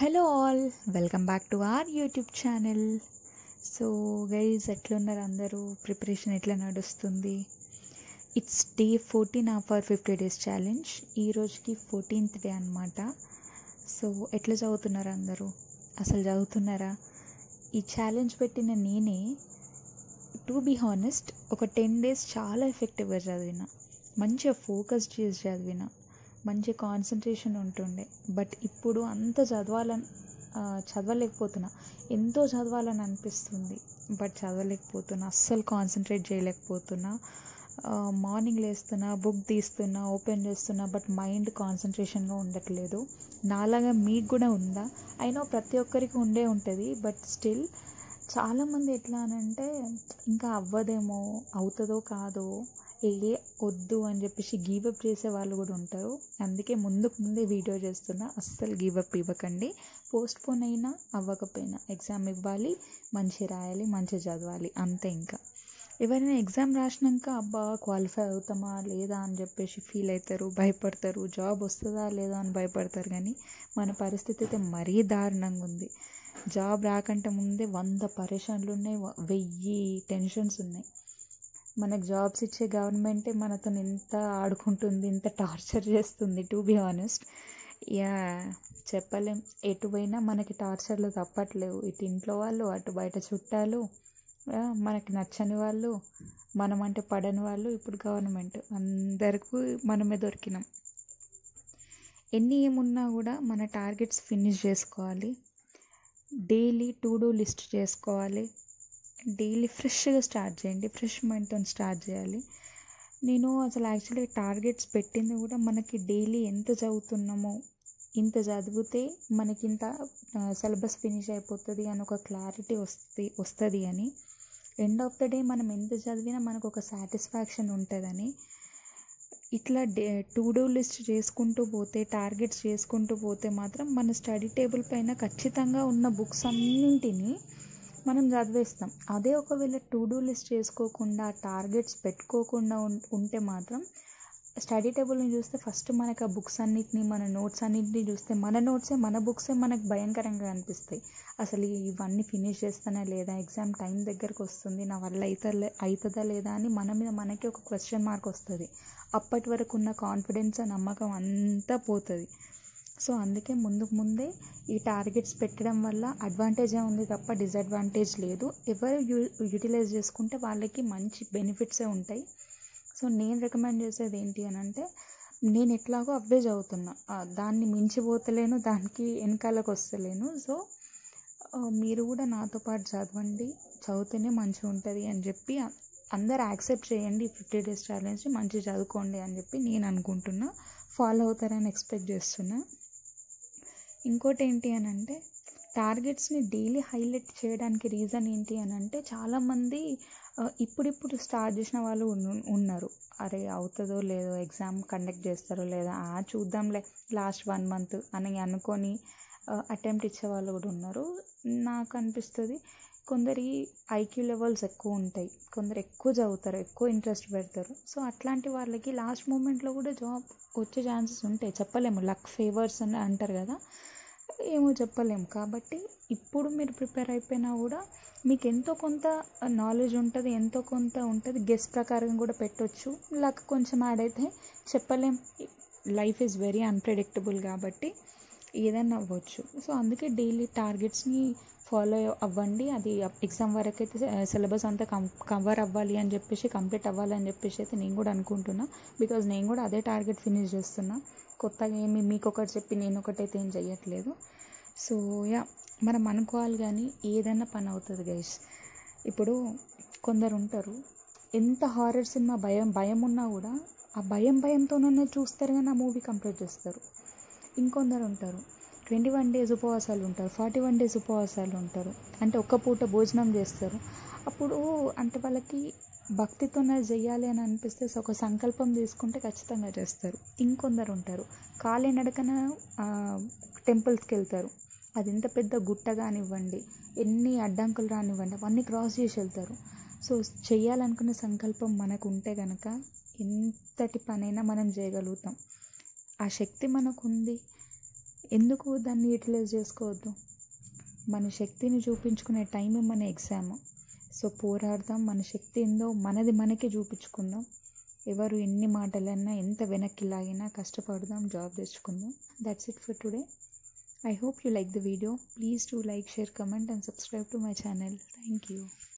Hello all welcome back to our YouTube channel so guys ఎట్లున్నారు అందరూ preparation ఎట్లా నడుస్తుంది it's day fourteen of our fifty days challenge ఈ రోజుకి ఫోర్టీన్త్ డే అనమాట సో ఎట్లా చదువుతున్నారు అందరూ అసలు చదువుతున్నారా ఈ ఛాలెంజ్ పెట్టిన నేనే టు బీ హానెస్ట్ ఒక టెన్ డేస్ చాలా ఎఫెక్టివ్గా చదివిన మంచిగా ఫోకస్ చేసి చదివిన మంచి కాన్సన్ట్రేషన్ ఉంటుండే బట్ ఇప్పుడు అంత చదవాలని ఆ, చదవలేకపోతున్నా ఎంతో చదవాలని అనిపిస్తుంది బట్ చదవలేకపోతున్నా అస్సలు కాన్సన్ట్రేట్ చేయలేకపోతున్నా ఆ, మార్నింగ్ లేస్తున్నా బుక్ తీస్తున్నా ఓపెన్ చేస్తున్నా బట్ మైండ్ కాన్సన్ట్రేషన్గా ఉండట్లేదు నాలాగా మీకు కూడా ఉందా అయినా ప్రతి ఒక్కరికి ఉండే ఉంటుంది బట్ స్టిల్ చాలామంది ఎట్లా అని అంటే ఇంకా అవ్వదేమో అవుతుందో కాదో ఏ వద్దు అని చెప్పేసి గివప్ చేసే వాళ్ళు కూడా ఉంటారు అందుకే ముందుకు ముందే వీడియో చేస్తున్నా అస్సలు గివప్ ఇవ్వకండి పోస్ట్ పోన్ అయినా అవ్వకపోయినా ఎగ్జామ్ ఇవ్వాలి మంచి రాయాలి మంచి చదవాలి అంతే ఇంకా ఎవరైనా ఎగ్జామ్ రాసినాక అబ్బా క్వాలిఫై అవుతామా లేదా అని చెప్పేసి ఫీల్ అవుతారు భయపడతారు జాబ్ వస్తుందా లేదా అని భయపడతారు కానీ మన పరిస్థితి అయితే మరీ దారుణంగా ఉంది జాబ్ రాకంటే ముందే వంద పరేషాన్లు ఉన్నాయి వ- వెయ్యి టెన్షన్స్ ఉన్నాయి మనకు జాబ్స్ ఇచ్చే గవర్నమెంటే మనతో ఎంత ఆడుకుంటుంది ఎంత టార్చర్ చేస్తుంది టు బి ఆనెస్ట్ యా చెప్పలేం ఎటు పోయినా మనకి టార్చర్లు తప్పట్లేవు ఇటు ఇంట్లో వాళ్ళు అటు బయట చుట్టాలు ఆ, మనకి నచ్చని వాళ్ళు మనం అంటే పడని వాళ్ళు ఇప్పుడు గవర్నమెంట్ అందరికీ మనమే దొరికినాం ఎన్ని ఏమున్నా కూడా మన టార్గెట్స్ ఫినిష్ చేసుకోవాలి డైలీ టు డూ లిస్ట్ చేసుకోవాలి డైలీ ఫ్రెష్గా స్టార్ట్ చేయండి ఫ్రెష్ మైండ్తో స్టార్ట్ చేయాలి నేను అసలు యాక్చువల్లీ టార్గెట్స్ పెట్టింది కూడా మనకి డైలీ ఎంత చదువుతున్నామో ఇంత చదివితే మనకి ఇంత సిలబస్ ఫినిష్ అయిపోతుంది అని ఒక క్లారిటీ వస్తుంది వస్తుంది అని ఎండ్ ఆఫ్ ద డే మనం ఎంత చదివినా మనకు ఒక సాటిస్ఫాక్షన్ ఉంటుందని ఇట్లా డే టు డూ లిస్ట్ చేసుకుంటూ పోతే టార్గెట్స్ చేసుకుంటూ పోతే మాత్రం మన స్టడీ టేబుల్ పైన ఖచ్చితంగా ఉన్న బుక్స్ అన్నింటినీ మనం చదివేస్తాం అదే ఒకవేళ టు డూ లిస్ట్ చేసుకోకుండా టార్గెట్స్ పెట్టుకోకుండా ఉం- ఉంటే మాత్రం స్టడీ టేబుల్ని చూస్తే ఫస్ట్ మనకు ఆ బుక్స్ అన్నిటిని మన నోట్స్ అన్నిటిని చూస్తే మన నోట్సే మన బుక్సే మనకు భయంకరంగా అనిపిస్తాయి అసలు ఇవన్నీ ఫినిష్ చేస్తానా లేదా ఎగ్జామ్ టైం దగ్గరకు వస్తుంది నా వల్ల అవుతా అవుతుందా లేదా అని మన మీద మనకి ఒక క్వశ్చన్ మార్క్ వస్తుంది అప్పటి వరకు ఉన్న కాన్ఫిడెన్స్ ఆ నమ్మకం అంతా పోతుంది సో అందుకే ముందుకు ముందే ఈ టార్గెట్స్ పెట్టడం వల్ల అడ్వాంటేజే ఉంది తప్ప డిసడ్వాంటేజ్ లేదు ఎవరు యూ యూటిలైజ్ చేసుకుంటే వాళ్ళకి మంచి బెనిఫిట్సే ఉంటాయి సో నేను రికమెండ్ చేసేది ఏంటి అని అంటే నేను ఎట్లాగో అవే చదువుతున్నా ఆ, దాన్ని మించిపోతలేను దానికి వెనకాలకు వస్తలేను సో ఆ, మీరు కూడా నాతో పాటు చదవండి చదివితేనే మంచిగా ఉంటుంది అని చెప్పి అ- అందరు యాక్సెప్ట్ చేయండి ఫిఫ్టీ డేస్ ఛాలెంజ్ మంచి చదువుకోండి అని చెప్పి నేను అనుకుంటున్నా ఫాలో అవుతారని ఎక్స్పెక్ట్ చేస్తున్నా ఇంకోటి ఏంటి అని అంటే టార్గెట్స్ని డైలీ హైలైట్ చేయడానికి రీజన్ ఏంటి అని అంటే చాలామంది ఆ, ఇప్పుడిప్పుడు స్టార్ట్ చేసిన వాళ్ళు ఉన్న- ఉన్నారు అరే అవుతుందో లేదో ఎగ్జామ్ కండక్ట్ చేస్తారో లేదా ఆ చూద్దాంలే లాస్ట్ వన్ మంత్ అని అనుకొని అటెంప్ట్ ఇచ్చే వాళ్ళు కూడా ఉన్నారు నాకు అనిపిస్తుంది కొందరి ఐక్యూ లెవెల్స్ ఎక్కువ ఉంటాయి కొందరు ఎక్కువ చదువుతారు ఎక్కువ ఇంట్రెస్ట్ పెడతారు సో అట్లాంటి వాళ్ళకి లాస్ట్ మూమెంట్లో కూడా జాబ్ వచ్చే ఛాన్సెస్ ఉంటాయి చెప్పలేము లక్ ఫేవర్స్ అని అంటారు కదా ఏమో చెప్పలేము కాబట్టి ఇప్పుడు మీరు ప్రిపేర్ అయిపోయినా కూడా మీకు ఎంతో కొంత నాలెడ్జ్ ఉంటుంది ఎంతో కొంత ఉంటుంది గెస్ ప్రకారం కూడా పెట్టొచ్చు లక్ కొంచెం యాడ్ అయితే చెప్పలేం లైఫ్ ఈజ్ వెరీ అన్ప్రెడిక్టబుల్ కాబట్టి ఏదైనా అవ్వచ్చు సో అందుకే డైలీ టార్గెట్స్ని ఫాలో అవ్వండి అది ఎగ్జామ్ వరకు అయితే సిలబస్ అంతా కం కవర్ అవ్వాలి అని చెప్పేసి కంప్లీట్ అవ్వాలి అని చెప్పేసి అయితే నేను కూడా అనుకుంటున్నా బికాజ్ నేను కూడా అదే టార్గెట్ ఫినిష్ చేస్తున్నా కొత్తగా ఏమి మీకు ఒకటి చెప్పి నేను ఒకటైతే ఏం చెయ్యట్లేదు సో యా మనం అనుకోవాలి కానీ ఏదైనా పని అవుతుంది గైస్ ఇప్పుడు కొందరు ఉంటారు ఎంత హారర్ సినిమా భయం భయం ఉన్నా కూడా ఆ భయం భయంతోనే చూస్తారు కానీ ఆ మూవీ కంప్లీట్ చేస్తారు ఇంకొందరు ఉంటారు ట్వంటీ వన్ డేస్ ఉపవాసాలు ఉంటారు ఫార్టీ వన్ డేస్ ఉపవాసాలు ఉంటారు అంటే ఒక్క పూట భోజనం చేస్తారు అప్పుడు అంటే వాళ్ళకి భక్తితోనే చెయ్యాలి అని అనిపిస్తే ఒక సంకల్పం తీసుకుంటే ఖచ్చితంగా చేస్తారు ఇంకొందరు ఉంటారు కాలి నడకన టెంపుల్స్కి వెళ్తారు అది ఎంత పెద్ద గుట్ట కానివ్వండి ఎన్ని అడ్డంకులు రానివ్వండి అవన్నీ క్రాస్ చేసి వెళ్తారు సో చేయాలనుకునే సంకల్పం మనకు ఉంటే కనుక ఎంతటి పనైనా మనం చేయగలుగుతాం ఆ శక్తి మనకు ఉంది ఎందుకు దాన్ని యూటిలైజ్ చేసుకోవద్దు మన శక్తిని చూపించుకునే టైమే మన ఎగ్జామ్ సో పోరాడదాం మన శక్తి ఏందో మనది మనకే చూపించుకుందాం ఎవరు ఎన్ని మాటలన్నా ఎంత వెనక్కి లాగినా కష్టపడదాం జాబ్ తెచ్చుకుందాం that's it for today I hope you like the video. Please do like, share, comment and subscribe to my channel. Thank you.